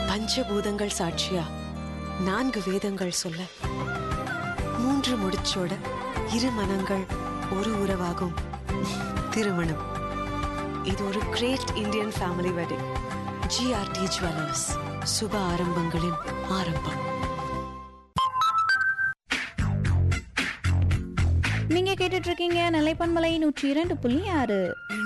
பஞ்சபூதங்கள் சாட்சியா நான்கு வேதங்கள் சொல்ல மூன்று முடிச்சோட இரு மனங்கள் ஒரு உறவாகும் திருமணம் இது ஒரு great Indian family wedding GRT jewellers சுப ஆரம்பங்களின் ஆரம்பம் நீங்க கேட்டுட்டு இருக்கீங்க நிலைப்பன்மலை நூற்றி இரண்டு புள்ளி ஆறு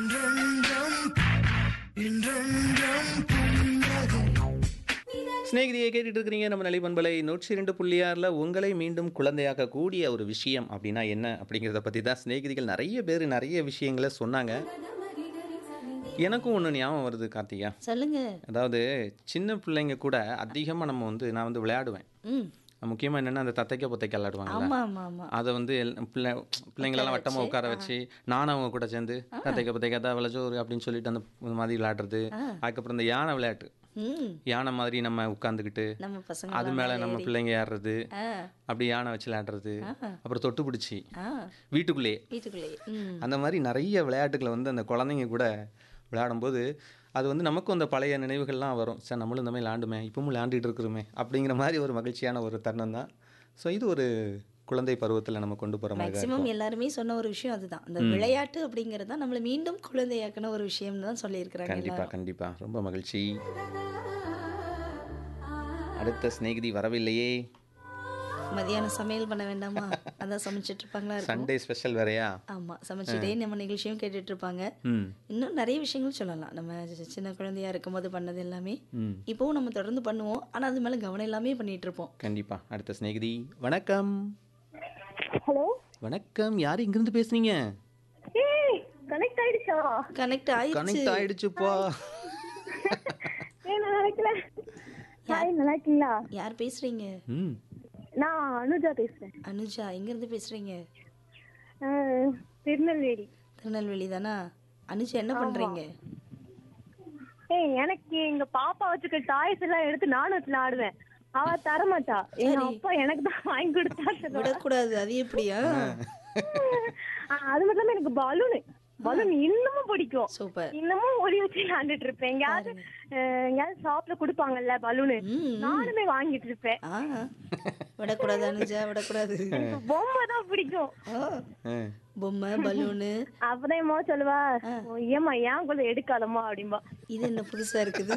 ஸ்நேகிதியை கேட்டுட்டு இருக்கிறீங்க நம்ம நிலைப்பண்பலை நூற்றி இரண்டு புள்ளியாரில் உங்களை மீண்டும் குழந்தையாக்க கூடிய ஒரு விஷயம் அப்படின்னா என்ன அப்படிங்கிறத பற்றி தான் சிநேகிதிகள் நிறைய பேர் நிறைய விஷயங்களை சொன்னாங்க எனக்கும் ஒன்று ஞாபகம் வருது கார்த்திகா சொல்லுங்க அதாவது சின்ன பிள்ளைங்க கூட அதிகமாக நம்ம வந்து நான் வந்து விளையாடுவேன் ம் முக்கியமாக என்னென்னா அந்த தத்தைக்க புத்தைக்க விளையாடுவாங்கல்ல ஆமா ஆமா ஆமா அதை வந்து எல்- பிள்ளை பிள்ளைங்களெல்லாம் வட்டமாக உட்கார வச்சு நானும் அவங்க கூட சேர்ந்து தத்தைக்க புத்தைக்க தான் விளைச்சோறு அப்படின்னு சொல்லிட்டு அந்த இந்த மாதிரி விளையாடுறது அதுக்கப்புறம் இந்த யானை விளையாட்டு ம் யானை மாதிரி நம்ம உட்காந்துக்கிட்டு நம்ம பசங்க அது மேலே நம்ம பிள்ளைங்க ஏறுறது ஆ அப்படி யானை வச்சு விளையாடுறது அப்புறம் தொட்டு பிடிச்சி ஆ வீட்டுக்குள்ளேயே வீட்டுக்குள்ளேயே ம் அந்த மாதிரி நிறைய விளையாட்டுகளை வந்து அந்த குழந்தைங்க கூட விளையாடும்போது அது வந்து நமக்கும் அந்த பழைய நினைவுகள்லாம் வரும் சார் நம்மளும் இந்த மாதிரி விளையாண்டுமே இப்பவும் விளையாண்டுட்டு இருக்கிறோமே அப்படிங்கிற மாதிரி ஒரு மகிழ்ச்சியான ஒரு தருணம் தான் ஸோ இது ஒரு குழந்தை பருவத்தில் நம்ம கொண்டு போகிற மாதிரி தான் மேக்ஸிமம் எல்லாருமே சொன்ன ஒரு விஷயம் அதுதான் அந்த விளையாட்டு அப்படிங்கிறது தான் நம்மளை மீண்டும் குழந்தையாக்கின ஒரு விஷயம்னு தான் சொல்லியிருக்கிறாங்க கண்டிப்பாக கண்டிப்பாக ரொம்ப மகிழ்ச்சி அடுத்த சிநேகிதி வரவில்லையே மதியானம் சமையல் பண்ண வேண்டாமா அதான் சமைச்சிட்டு இருப்பாங்களா இருக்கும் சண்டே ஸ்பெஷல் வேறையா ஆமா சமைச்சிட்டே நம்ம நிகழ்ச்சியும் கேட்டுட்டு இருப்பாங்க ம் இன்னும் நிறைய விஷயங்கள் சொல்லலாம் நம்ம சி- சின்ன குழந்தையா இருக்கும்போது பண்ணது எல்லாமே ம் இப்போவும் நம்ம தொடர்ந்து பண்ணுவோம் ஆனா அது மேல கவனம் எல்லாமே பண்ணிட்டு இருப்போம் கண்டிப்பா அடுத்த சிநேகிதி வணக்கம் ஹலோ வணக்கம் யார் இங்கிருந்து பேசுனீங்க ஏய் கனெக்ட் ஆயிடுச்சா கனெக்ட் ஆயிடுச்சு கனெக்ட் ஆயிடுச்சுப்பா ஏய் நான் நினைக்கல ஹாய் நல்லா இருக்கீங்களா யார் பேசுறீங்க ம் நான் அனுஜா பேசுறேன் அனுஜா எங்க இருந்து பேசுறீங்க அஹ், திருநெல்வேலி திருநெல்வேலி தானா அனுஜா என்ன பண்றீங்க ஏய் எனக்கு எங்க பாப்பா வச்சுக்க டாய்ஸ் எல்லாம் எடுத்து நானும் வச்சு ஆடுவேன் அவ தரமாட்டா எங்க அப்பா எனக்கு தான் வாங்கி கொடுத்தா சொல்லுவா. விடக்கூடாது அது எப்படியா அஹ், அது மட்டும் இல்லாம எனக்கு பலூனு பலூன் இன்னமும் பிடிக்கும் சூப்பர் இன்னமும் ஓடி வச்சு விளையாண்டுட்டு இருப்பேன் எங்கயாவது அஹ், எங்கயாவது ஷாப்ல கொடுப்பாங்கல்ல பலூனு ம் நானுமே வாங்கிட்டு இருப்பேன் ஆ விடக்கூடாது அனுஜா விடக்கூடாது எனக்கு பொம்மை தான் பிடிக்கும் ஆ, ஆ. பொம்மை பலூனு அப்பதான் எம்மா சொல்லுவா ஏமா ஏன் கூட எடுக்காதம்மா அப்படிம்பா இது என்ன புதுசா இருக்குது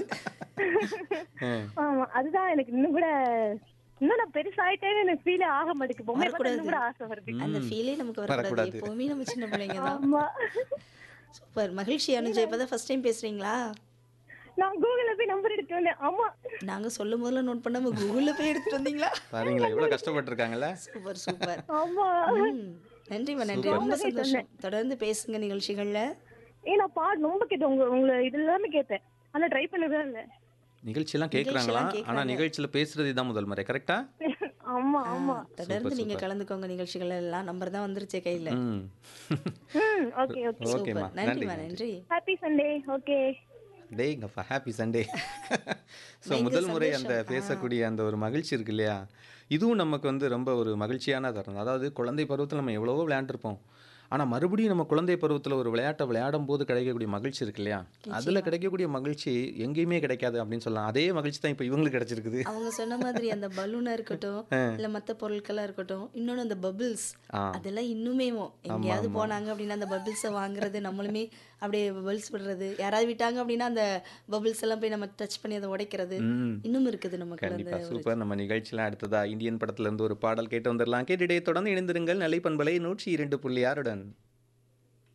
ஆமா அதுதான் எனக்கு இன்னும் கூட இன்னும் நான் பெருசாயிட்டேன்னு எனக்கு ஃபீல் ஆக மாட்டேங்குது பொம்மை பார்த்தா இன்னும் கூட ஆசை வருது அந்த ஃபீலே நமக்கு வரக்கூடாது வரக்கூடாது. எப்பவுமே நம்ம சின்ன பிள்ளைங்க தான் ஆமா சூப்பர் மகிழ்ச்சி அனுஜா இப்பதான் ஃபர்ஸ்ட் டைம் பேசுறீங்களா நான் கூகுள்ல போய் நம்பர் எடுத்து வந்தேன் ஆமா நாங்க சொல்லும் போதுல நோட் பண்ணாம கூகுள்ல போய் எடுத்துட்டு வந்தீங்களா பாருங்களா எவ்வளவு கஷ்டப்பட்டிருக்காங்கல்ல சூப்பர் சூப்பர் ஆமா ம், நன்றிம்மா நன்றி ரொம்ப சந்தோஷம் தொடர்ந்து பேசுங்க நிகழ்ச்சிகள்ல ஏ நான் பாட்டு ரொம்ப கேட்டேன் உங்க உங்களை இது எல்லாமே கேட்டேன் ஆனா ட்ரை பண்ணதே இல்ல நிகழ்ச்சியெல்லாம் கேட்குறாங்களா நிகழ்ச்சியெல்லாம் ஆனா நிகழ்ச்சியில பேசுறது இதான் முதல் முறை கரெக்டா ஆமா ஆமா தொடர்ந்து நீங்க கலந்துக்கோங்க நிகழ்ச்சிகள் எல்லாம் நம்பர் தான் வந்துருச்சே கையில ம் ம் ஓகே ஓகே ஓகேம்மா சூப்பர் நன்றிம்மா நன்றி ஹாப்பி சண்டே ஓகே டேங்கப்பா ஹாப்பி சண்டே ஸோ முதல் முறை அந்த பேசக்கூடிய அந்த ஒரு மகிழ்ச்சி இருக்கு இல்லையா இதுவும் நமக்கு வந்து ரொம்ப ஒரு மகிழ்ச்சியான தருணம் அதாவது குழந்தை பருவத்தில் நம்ம எவ்வளவோ விளையாண்டுருப்போம் ஆனால் மறுபடியும் நம்ம குழந்தை பருவத்தில் ஒரு விளையாட்டை விளையாடும் போது கிடைக்கக்கூடிய மகிழ்ச்சி இருக்கு இல்லையா அதில் கிடைக்கக்கூடிய மகிழ்ச்சி எங்கேயுமே கிடைக்காது அப்படின்னு சொல்லலாம் அதே மகிழ்ச்சி தான் இப்போ இவங்களுக்கு கிடைச்சிருக்குது அவங்க சொன்ன மாதிரி அந்த பலூனா இருக்கட்டும் இல்ல மத்த பொருட்களா இருக்கட்டும் இன்னொன்னு அந்த பபிள்ஸ் ஆ. அதெல்லாம் இன்னுமே எங்கேயாவது போனாங்க அப்படின்னா அந்த பபிள்ஸை வாங்குறது நம்மளுமே அப்படியே பபிள்ஸ் விடுறது யாராவது விட்டாங்க அப்படின்னா அந்த பபிள்ஸ் எல்லாம் போய் நம்ம டச் பண்ணி அதை உடைக்கிறது ம் இன்னும் இருக்குது நமக்கு அந்த கண்டிப்பா சூப்பர் நம்ம நிகழ்ச்சியில் அடுத்ததா இந்தியன் படத்துல இருந்து ஒரு பாடல் கேட்டு வந்துடலாம் கேட்டுட்டே தொடர்ந்து இணைந்திருங்கள் நிலை பண்பலை நூற்றி இரண்டு புள்ளி ஆறுடன்